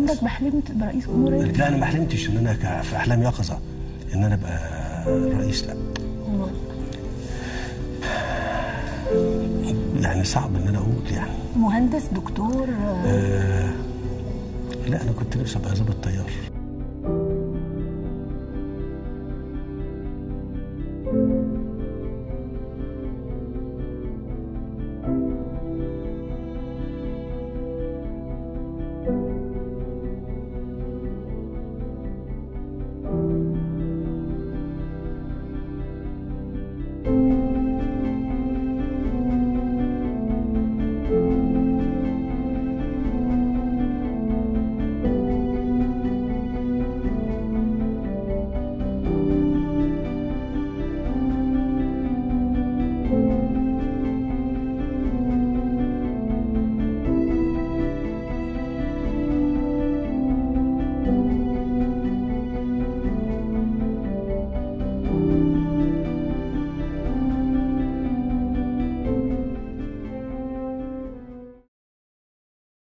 عمرك ما حلمت برئيس جمهوريه؟ لا انا ما حلمتش ان انا ك- في احلام يقظه ان انا ابقى رئيس لا يعني صعب ان انا اقول يعني مهندس دكتور آه، آه لا انا كنت نفسي ابقى ظابط طيار